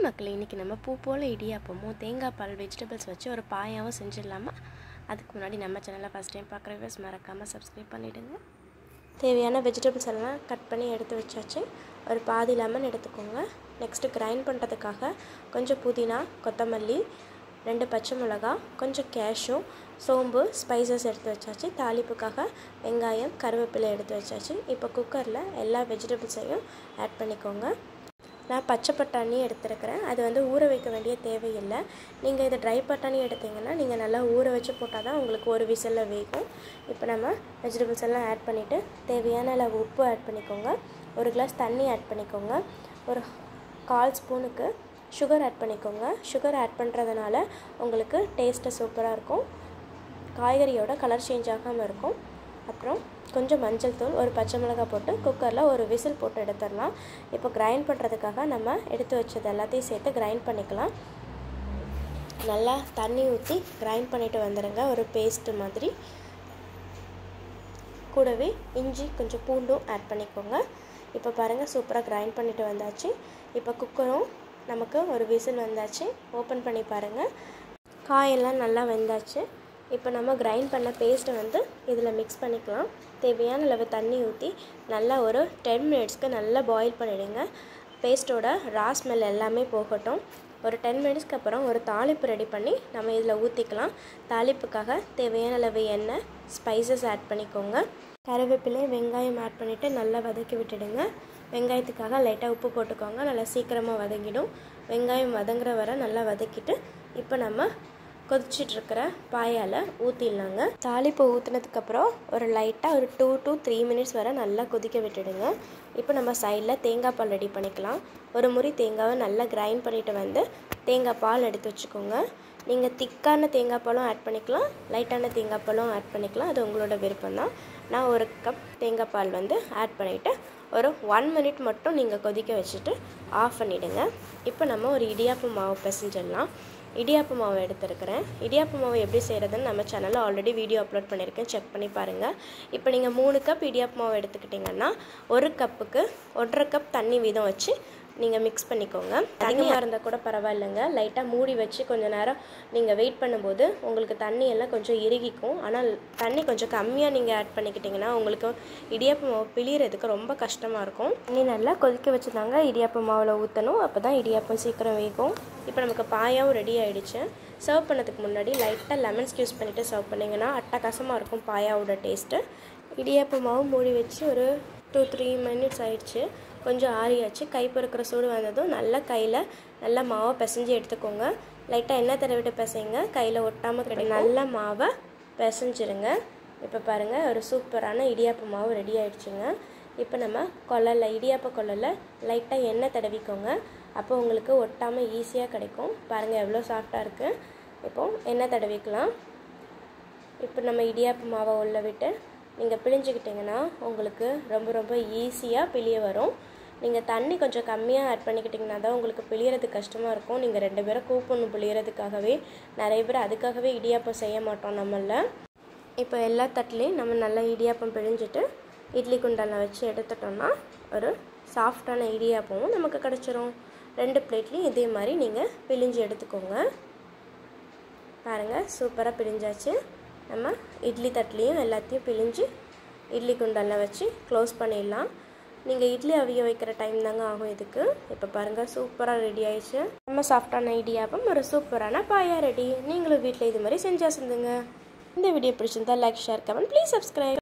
மக்களே இன்றைக்கி நம்ம பூ போல் இடியாப்பமும் தேங்காய் பால் வெஜிடபிள்ஸ் வச்சு ஒரு பாயாவும் செஞ்சிடலாமா அதுக்கு முன்னாடி நம்ம சேனலை ஃபஸ்ட் டைம் பார்க்குற வியூஸ் மறக்காமல் சப்ஸ்கிரைப் பண்ணிவிடுங்க தேவையான வெஜிடபிள்ஸ் எல்லாம் கட் பண்ணி எடுத்து வச்சாச்சு ஒரு பாதி லெமன் எடுத்துக்கோங்க நெக்ஸ்ட்டு கிரைண்ட் பண்ணுறதுக்காக கொஞ்சம் புதினா கொத்தமல்லி ரெண்டு பச்சை மிளகா கொஞ்சம் கேஷும் சோம்பு ஸ்பைசஸ் எடுத்து வச்சாச்சு தாளிப்புக்காக வெங்காயம் கருவேப்பிலை எடுத்து வச்சாச்சு இப்போ குக்கரில் எல்லா வெஜிடபிள்ஸையும் ஆட் பண்ணிக்கோங்க நான் பச்சை பட்டாணி எடுத்துருக்கிறேன் அது வந்து ஊற வைக்க வேண்டிய தேவையில்லை நீங்கள் இது ட்ரை பட்டாணி எடுத்தீங்கன்னா நீங்கள் நல்லா ஊற வச்சு போட்டால் தான் உங்களுக்கு ஒரு விசிலில் வேகும் இப்போ நம்ம வெஜிடபிள்ஸ் எல்லாம் ஆட் பண்ணிவிட்டு தேவையான அளவு உப்பு ஆட் பண்ணிக்கோங்க ஒரு கிளாஸ் தண்ணி ஆட் பண்ணிக்கோங்க ஒரு கால் ஸ்பூனுக்கு சுகர் ஆட் பண்ணிக்கோங்க சுகர் ஆட் பண்ணுறதுனால உங்களுக்கு டேஸ்ட்டு சூப்பராக இருக்கும் காய்கறியோட கலர் சேஞ்ச் ஆகாமல் இருக்கும் அப்புறம் கொஞ்சம் மஞ்சள் தூள் ஒரு பச்சை மிளகாய் போட்டு குக்கரில் ஒரு விசில் போட்டு எடுத்துடலாம் இப்போ கிரைண்ட் பண்ணுறதுக்காக நம்ம எடுத்து வச்சது எல்லாத்தையும் சேர்த்து கிரைண்ட் பண்ணிக்கலாம் நல்லா தண்ணி ஊற்றி கிரைண்ட் பண்ணிவிட்டு வந்துடுங்க ஒரு பேஸ்ட்டு மாதிரி கூடவே இஞ்சி கொஞ்சம் பூண்டும் ஆட் பண்ணிக்கோங்க இப்போ பாருங்கள் சூப்பராக கிரைண்ட் பண்ணிவிட்டு வந்தாச்சு இப்போ குக்கரும் நமக்கு ஒரு விசில் வந்தாச்சு ஓப்பன் பண்ணி பாருங்கள் காயெல்லாம் நல்லா வெந்தாச்சு இப்போ நம்ம கிரைண்ட் பண்ண பேஸ்ட்டை வந்து இதில் மிக்ஸ் பண்ணிக்கலாம் தேவையான அளவு தண்ணி ஊற்றி நல்லா ஒரு டென் மினிட்ஸ்க்கு நல்லா பாயில் பண்ணிவிடுங்க பேஸ்ட்டோட ரா ஸ்மெல் எல்லாமே போகட்டும் ஒரு டென் மினிட்ஸ்க்கு அப்புறம் ஒரு தாளிப்பு ரெடி பண்ணி நம்ம இதில் ஊற்றிக்கலாம் தாளிப்புக்காக தேவையான அளவு எண்ணெய் ஸ்பைசஸ் ஆட் பண்ணிக்கோங்க கருவேப்பிலை வெங்காயம் ஆட் பண்ணிவிட்டு நல்லா வதக்கி விட்டுடுங்க வெங்காயத்துக்காக லைட்டாக உப்பு போட்டுக்கோங்க நல்லா சீக்கிரமாக வதங்கிடும் வெங்காயம் வதங்குற வரை நல்லா வதக்கிட்டு இப்போ நம்ம கொதிச்சிட்ருக்கிற பாயால் ஊற்றிடலாங்க தாளிப்பு ஊற்றுனதுக்கப்புறம் ஒரு லைட்டாக ஒரு டூ டு த்ரீ மினிட்ஸ் வரை நல்லா கொதிக்க விட்டுடுங்க இப்போ நம்ம சைடில் தேங்காய் பால் ரெடி பண்ணிக்கலாம் ஒரு முறி தேங்காவை நல்லா கிரைண்ட் பண்ணிவிட்டு வந்து தேங்காய் பால் எடுத்து வச்சுக்கோங்க நீங்கள் திக்கான தேங்காய் பாலும் ஆட் பண்ணிக்கலாம் லைட்டான தேங்காய் பாலும் ஆட் பண்ணிக்கலாம் அது உங்களோட விருப்பம் தான் நான் ஒரு கப் தேங்காய் பால் வந்து ஆட் பண்ணிவிட்டு ஒரு ஒன் மினிட் மட்டும் நீங்கள் கொதிக்க வச்சுட்டு ஆஃப் பண்ணிவிடுங்க இப்போ நம்ம ஒரு இடியாப்பு மாவு பிசைஞ்சிடலாம் இடியாப்பு மாவு எடுத்துருக்கிறேன் இடியாப்பு மாவு எப்படி செய்கிறதுன்னு நம்ம சேனலில் ஆல்ரெடி வீடியோ அப்லோட் பண்ணியிருக்கேன் செக் பண்ணி பாருங்கள் இப்போ நீங்கள் மூணு கப் இடியாப்பு மாவு எடுத்துக்கிட்டிங்கன்னா ஒரு கப்புக்கு ஒன்றரை கப் தண்ணி வீதம் வச்சு நீங்கள் மிக்ஸ் பண்ணிக்கோங்க அதிகமாக இருந்தால் கூட பரவாயில்லைங்க லைட்டாக மூடி வச்சு கொஞ்சம் நேரம் நீங்கள் வெயிட் பண்ணும்போது உங்களுக்கு தண்ணி எல்லாம் கொஞ்சம் இறுகிக்கும் ஆனால் தண்ணி கொஞ்சம் கம்மியாக நீங்கள் ஆட் பண்ணிக்கிட்டிங்கன்னா உங்களுக்கு இடியாப்பு மாவு பிழியறதுக்கு ரொம்ப கஷ்டமாக இருக்கும் தண்ணி நல்லா கொதிக்க வச்சு தாங்க இடியாப்பு மாவில் ஊற்றணும் அப்போ தான் இடியாப்பம் சீக்கிரம் வேகும் இப்போ நமக்கு பாயாவும் ரெடி ஆகிடுச்சு சர்வ் பண்ணதுக்கு முன்னாடி லைட்டாக லெமன் ஸ்க்யூஸ் பண்ணிவிட்டு சர்வ் பண்ணிங்கன்னா அட்டகாசமாக இருக்கும் பாயாவோட டேஸ்ட்டு இடியாப்பு மாவு மூடி வச்சு ஒரு டூ த்ரீ மினிட்ஸ் ஆயிடுச்சு கொஞ்சம் ஆறியாச்சு கை பொறுக்கிற சூடு வந்ததும் நல்லா கையில் நல்லா மாவை பிசைஞ்சு எடுத்துக்கோங்க லைட்டாக எண்ணெய் தடவிட்டு பிசைங்க கையில் ஒட்டாமல் கிடைக்கும் நல்லா மாவை பிசைஞ்சிருங்க இப்போ பாருங்கள் ஒரு சூப்பரான இடியாப்பு மாவு ரெடி ஆயிடுச்சுங்க இப்போ நம்ம கொள்ளலில் இடியாப்ப கொள்ளலில் லைட்டாக எண்ணெய் தடவிக்கோங்க அப்போ உங்களுக்கு ஒட்டாமல் ஈஸியாக கிடைக்கும் பாருங்கள் எவ்வளோ சாஃப்டாக இருக்குது இப்போது எண்ணெய் தடவிக்கலாம் இப்போ நம்ம இடியாப்பு மாவை உள்ள விட்டு நீங்கள் பிழிஞ்சிக்கிட்டிங்கன்னா உங்களுக்கு ரொம்ப ரொம்ப ஈஸியாக பிழிய வரும் நீங்கள் தண்ணி கொஞ்சம் கம்மியாக ஆட் பண்ணிக்கிட்டிங்கன்னா தான் உங்களுக்கு பிழியறது கஷ்டமாக இருக்கும் நீங்கள் ரெண்டு பேரும் கூப்பணும் பிழியறதுக்காகவே நிறைய பேர் அதுக்காகவே இடியாப்பம் செய்ய மாட்டோம் நம்மளில் இப்போ எல்லா தட்டுலேயும் நம்ம நல்லா இடியாப்பம் பிழிஞ்சிட்டு இட்லி குண்டானில் வச்சு எடுத்துட்டோம்னா ஒரு சாஃப்டான இடியாப்பமும் நமக்கு கிடச்சிரும் ரெண்டு பிளேட்லேயும் இதே மாதிரி நீங்கள் பிழிஞ்சு எடுத்துக்கோங்க பாருங்கள் சூப்பராக பிழிஞ்சாச்சு நம்ம இட்லி தட்டுலேயும் எல்லாத்தையும் பிழிஞ்சு இட்லி குண்டானில் வச்சு க்ளோஸ் பண்ணிடலாம் நீங்கள் இட்லி அவிய வைக்கிற டைம் தாங்க ஆகும் இதுக்கு இப்போ பாருங்கள் சூப்பராக ரெடி ஆயிடுச்சு நம்ம சாஃப்டான இடியாப்பம் ஒரு சூப்பரான பாயா ரெடி நீங்களும் வீட்டில் இது மாதிரி செஞ்சா செஞ்சுங்க இந்த வீடியோ பிடிச்சிருந்தா like share comment please subscribe